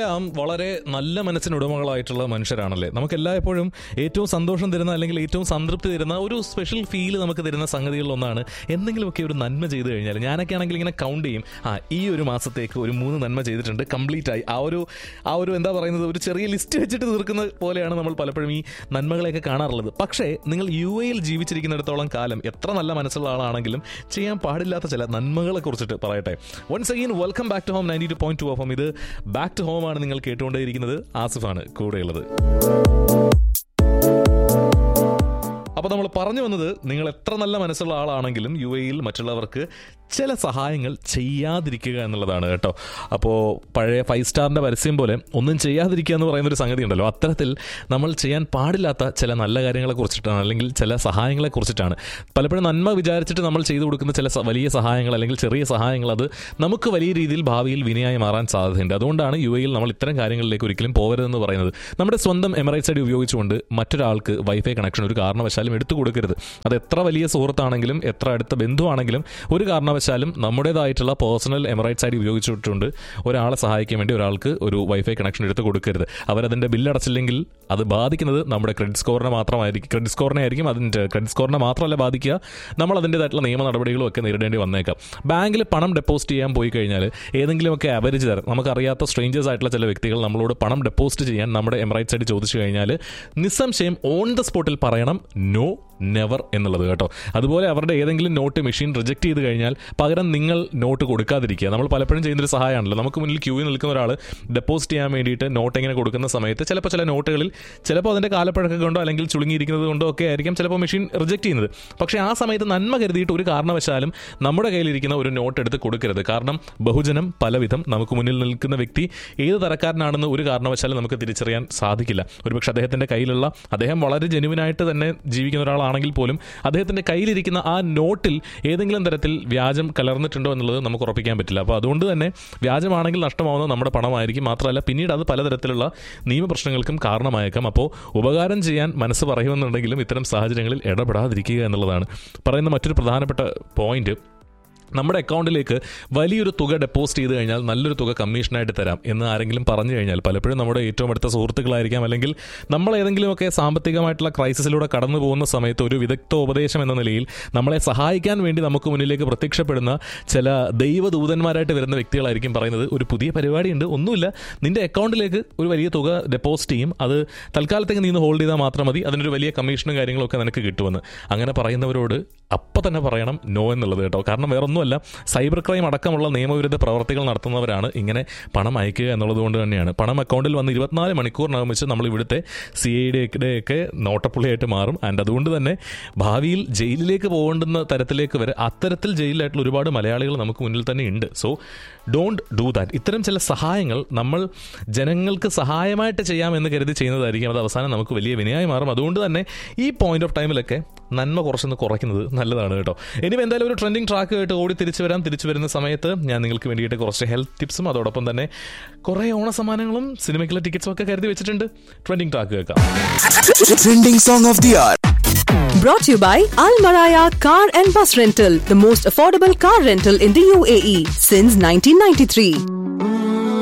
നമ്മളെല്ലാം വളരെ നല്ല മനസ്സിന് ഉടമകളായിട്ടുള്ള മനുഷ്യരാണല്ലേ നമുക്ക് എല്ലായ്പ്പോഴും ഏറ്റവും സന്തോഷം തരുന്ന അല്ലെങ്കിൽ ഏറ്റവും സംതൃപ്തി തരുന്ന ഒരു സ്പെഷ്യൽ ഫീൽ നമുക്ക് തരുന്ന സംഗതികളിൽ ഒന്നാണ് എന്തെങ്കിലുമൊക്കെ ഒരു നന്മ ചെയ്തു കഴിഞ്ഞാൽ ഞാനൊക്കെ ആണെങ്കിൽ ഇങ്ങനെ കൗണ്ട് ചെയ്യും ആ ഈ ഒരു മാസത്തേക്ക് ഒരു മൂന്ന് നന്മ ചെയ്തിട്ടുണ്ട് കംപ്ലീറ്റ് ആയി ആ ഒരു ആ ഒരു എന്താ പറയുന്നത് ഒരു ചെറിയ ലിസ്റ്റ് വെച്ചിട്ട് തീർക്കുന്ന പോലെയാണ് നമ്മൾ പലപ്പോഴും ഈ നന്മകളെയൊക്കെ കാണാറുള്ളത് പക്ഷേ നിങ്ങൾ യു എയിൽ ജീവിച്ചിരിക്കുന്നിടത്തോളം കാലം എത്ര നല്ല മനസ്സുള്ള ആളാണെങ്കിലും ചെയ്യാൻ പാടില്ലാത്ത ചില നന്മകളെ കുറിച്ചിട്ട് പറയട്ടെ once again welcome back to home ninety two point two of ഇത് ബാക്ക് ടു ഹോം ആണ് നിങ്ങൾ കേട്ടുകൊണ്ടേയിരിക്കുന്നത് ആസിഫാണ് കൂടെയുള്ളത് അപ്പോൾ നമ്മൾ പറഞ്ഞു വന്നത് നിങ്ങൾ എത്ര നല്ല മനസ്സുള്ള ആളാണെങ്കിലും യു എയിൽ മറ്റുള്ളവർക്ക് ചില സഹായങ്ങൾ ചെയ്യാതിരിക്കുക എന്നുള്ളതാണ് കേട്ടോ അപ്പോൾ പഴയ ഫൈവ് സ്റ്റാറിൻ്റെ പരസ്യം പോലെ ഒന്നും ചെയ്യാതിരിക്കുക എന്ന് പറയുന്ന ഒരു സംഗതി ഉണ്ടല്ലോ അത്തരത്തിൽ നമ്മൾ ചെയ്യാൻ പാടില്ലാത്ത ചില നല്ല കാര്യങ്ങളെ കുറിച്ചിട്ടാണ് അല്ലെങ്കിൽ ചില സഹായങ്ങളെ കുറിച്ചിട്ടാണ് പലപ്പോഴും നന്മ വിചാരിച്ചിട്ട് നമ്മൾ ചെയ്തു കൊടുക്കുന്ന ചില സ- വലിയ സഹായങ്ങൾ അല്ലെങ്കിൽ ചെറിയ സഹായങ്ങൾ അത് നമുക്ക് വലിയ രീതിയിൽ ഭാവിയിൽ വിനയായി മാറാൻ സാധ്യതയുണ്ട് അതുകൊണ്ടാണ് യു എയിൽ നമ്മൾ ഇത്തരം കാര്യങ്ങളിലേക്ക് ഒരിക്കലും പോകരുതെന്ന് പറയുന്നത് നമ്മുടെ സ്വന്തം എമറൈറ്റ്സ് ഐഡി ഉപയോഗിച്ചുകൊണ്ട് മറ്റൊരാൾക്ക് വൈഫൈ കണക്ഷൻ ഒരു കാരണവശാലും എടുത്തു കൊടുക്കരുത് അത് എത്ര വലിയ സുഹൃത്താണെങ്കിലും എത്ര അടുത്ത ബന്ധുവാണെങ്കിലും ഒരു കാരണവശാലും നമ്മുടേതായിട്ടുള്ള പേഴ്സണൽ എമറൈറ്റ്സ് ഐഡി ഉപയോഗിച്ചിട്ടുണ്ട് ഒരാളെ സഹായിക്കാൻ വേണ്ടി ഒരാൾക്ക് ഒരു വൈഫൈ കണക്ഷൻ എടുത്ത് കൊടുക്കരുത് അവരതിൻ്റെ ബില്ല് അടച്ചില്ലെങ്കിൽ അത് ബാധിക്കുന്നത് നമ്മുടെ ക്രെഡിറ്റ് സ്കോറിനെ മാത്രമായിരിക്കും ക്രെഡിറ്റ് സ്കോറിനെ ആയിരിക്കും അതിൻ്റെ ക്രെഡിറ്റ് സ്കോറിനെ മാത്രമല്ല ബാധിക്കുക നമ്മൾ അതിൻ്റെതായിട്ടുള്ള നിയമ നടപടികളും ഒക്കെ നേരിടേണ്ടി വന്നേക്കാം ബാങ്കിൽ പണം ഡെപ്പോസിറ്റ് ചെയ്യാൻ പോയി കഴിഞ്ഞാൽ ഏതെങ്കിലുമൊക്കെ അവരേജ് തരം നമുക്കറിയാത്ത സ്ട്രേഞ്ചേഴ്സ് ആയിട്ടുള്ള ചില വ്യക്തികൾ നമ്മളോട് പണം ഡെപ്പോസിറ്റ് ചെയ്യാൻ നമ്മുടെ എമറൈറ്റ്സ് ആയിട്ട് ചോദിച്ചു കഴിഞ്ഞാൽ നിസ്സംശയം ഓൺ ദ സ്പോട്ടിൽ പറയണം നോ നെവർ എന്നുള്ളത് കേട്ടോ അതുപോലെ അവരുടെ ഏതെങ്കിലും നോട്ട് മെഷീൻ റിജക്ട് ചെയ്ത് കഴിഞ്ഞാൽ പകരം നിങ്ങൾ നോട്ട് കൊടുക്കാതിരിക്കുക നമ്മൾ പലപ്പോഴും ചെയ്യുന്നൊരു സഹായമാണല്ലോ നമുക്ക് മുന്നിൽ ക്യൂവിൽ നിൽക്കുന്ന ഒരാൾ ഡെപ്പോസിറ്റ് ചെയ്യാൻ വേണ്ടിയിട്ട് നോട്ട് ഇങ്ങനെ കൊടുക്കുന്ന സമയത്ത് ചിലപ്പോൾ ചില നോട്ടുകളിൽ ചിലപ്പോൾ അതിൻ്റെ കാലപ്പഴക്കം കൊണ്ടോ അല്ലെങ്കിൽ ചുളുങ്ങിയിരിക്കുന്നത് കൊണ്ടോ ഒക്കെ ആയിരിക്കും ചിലപ്പോൾ മെഷീൻ റിജക്ട് ചെയ്യുന്നത് പക്ഷേ ആ സമയത്ത് നന്മ കരുതിയിട്ട് ഒരു കാരണവശാലും നമ്മുടെ കയ്യിലിരിക്കുന്ന ഒരു നോട്ട് എടുത്ത് കൊടുക്കരുത് കാരണം ബഹുജനം പലവിധം നമുക്ക് മുന്നിൽ നിൽക്കുന്ന വ്യക്തി ഏത് തരക്കാരനാണെന്ന് ഒരു കാരണവശാലും നമുക്ക് തിരിച്ചറിയാൻ സാധിക്കില്ല ഒരുപക്ഷെ അദ്ദേഹത്തിൻ്റെ കയ്യിലുള്ള അദ്ദേഹം വളരെ ജെനുവിനായിട്ട് തന്നെ ജീവിക്കുന്ന ഒരാളാണെങ്കിൽ പോലും അദ്ദേഹത്തിൻ്റെ കയ്യിലിരിക്കുന്ന ആ നോട്ടിൽ ഏതെങ്കിലും തരത്തിൽ വ്യാജം കലർന്നിട്ടുണ്ടോ എന്നുള്ളത് നമുക്ക് ഉറപ്പിക്കാൻ പറ്റില്ല അപ്പോൾ അതുകൊണ്ട് തന്നെ വ്യാജമാണെങ്കിൽ നഷ്ടമാവുന്നത് നമ്മുടെ പണമായിരിക്കും മാത്രമല്ല പിന്നീട് അത് പലതരത്തിലുള്ള നിയമപ്രശ്നങ്ങൾക്കും കാരണമായേക്കാം അപ്പോൾ ഉപകാരം ചെയ്യാൻ മനസ്സ് പറയുമെന്നുണ്ടെങ്കിലും ഇത്തരം സാഹചര്യങ്ങളിൽ ഇടപെടാതിരിക്കുക എന്നുള്ളതാണ് പറയുന്ന മറ്റൊരു പ്രധാനപ്പെട്ട പോയിന്റ് നമ്മുടെ അക്കൗണ്ടിലേക്ക് വലിയൊരു തുക ഡെപ്പോസിറ്റ് ചെയ്ത് കഴിഞ്ഞാൽ നല്ലൊരു തുക കമ്മീഷനായിട്ട് തരാം എന്ന് ആരെങ്കിലും പറഞ്ഞു കഴിഞ്ഞാൽ പലപ്പോഴും നമ്മുടെ ഏറ്റവും അടുത്ത സുഹൃത്തുക്കളായിരിക്കാം അല്ലെങ്കിൽ നമ്മൾ ഏതെങ്കിലുമൊക്കെ സാമ്പത്തികമായിട്ടുള്ള ക്രൈസിസിലൂടെ കടന്നു പോകുന്ന സമയത്ത് ഒരു വിദഗ്ധ ഉപദേശം എന്ന നിലയിൽ നമ്മളെ സഹായിക്കാൻ വേണ്ടി നമുക്ക് മുന്നിലേക്ക് പ്രത്യക്ഷപ്പെടുന്ന ചില ദൈവദൂതന്മാരായിട്ട് വരുന്ന വ്യക്തികളായിരിക്കും പറയുന്നത് ഒരു പുതിയ പരിപാടിയുണ്ട് ഒന്നുമില്ല നിന്റെ അക്കൗണ്ടിലേക്ക് ഒരു വലിയ തുക ഡെപ്പോസിറ്റ് ചെയ്യും അത് തൽക്കാലത്തേക്ക് നീ ഹോൾഡ് ചെയ്താൽ മാത്രം മതി അതിനൊരു വലിയ കമ്മീഷനും കാര്യങ്ങളൊക്കെ നിനക്ക് കിട്ടുമെന്ന് അങ്ങനെ പറയുന്നവരോട് അപ്പം തന്നെ പറയണം നോ എന്നുള്ളത് കേട്ടോ കാരണം വേറൊന്നുമല്ല സൈബർ ക്രൈം അടക്കമുള്ള നിയമവിരുദ്ധ പ്രവർത്തികൾ നടത്തുന്നവരാണ് ഇങ്ങനെ പണം അയക്കുക എന്നുള്ളത് കൊണ്ട് തന്നെയാണ് പണം അക്കൗണ്ടിൽ വന്ന് ഇരുപത്തിനാല് മണിക്കൂറിനകം വെച്ച് നമ്മൾ ഇവിടുത്തെ സി ഐ ഡിയുടെയൊക്കെ നോട്ടപ്പുള്ളിയായിട്ട് മാറും ആൻഡ് അതുകൊണ്ട് തന്നെ ഭാവിയിൽ ജയിലിലേക്ക് പോകേണ്ടുന്ന തരത്തിലേക്ക് വരെ അത്തരത്തിൽ ജയിലിലായിട്ടുള്ള ഒരുപാട് മലയാളികൾ നമുക്ക് മുന്നിൽ തന്നെ ഉണ്ട് സോ ഡോണ്ട് ഡൂ ദാറ്റ് ഇത്തരം ചില സഹായങ്ങൾ നമ്മൾ ജനങ്ങൾക്ക് സഹായമായിട്ട് ചെയ്യാമെന്ന് കരുതി ചെയ്യുന്നതായിരിക്കും അത് അവസാനം നമുക്ക് വലിയ വിനയായി മാറും അതുകൊണ്ട് തന്നെ ഈ പോയിന്റ് ഓഫ് ടൈമിലൊക്കെ നന്മ കുറച്ചൊന്ന് കുറയ്ക്കുന്നത് നല്ലതാണ് കേട്ടോ ഇനി എന്തായാലും ഒരു ട്രെൻഡിങ് ട്രാക്ക് ആയിട്ട് ഓടി തിരിച്ചു വരാം തിരിച്ചു വരുന്ന സമയത്ത് ഞാൻ നിങ്ങൾക്ക് വേണ്ടിയിട്ട് കുറച്ച് ഹെൽത്ത് ടിപ്സും അതോടൊപ്പം തന്നെ കുറേ ഓണസമ്മാനങ്ങളും സിനിമയ്ക്കുള്ള ടിക്കറ്റ്സും ഒക്കെ കരുതി വെച്ചിട്ടുണ്ട് ട്രെൻഡിങ് ട്രാക്ക് കേൾക്കാം Trending song of the hour. Brought to you by Al Maraya Car and Bus Rental, the most affordable car rental in the UAE since 1993.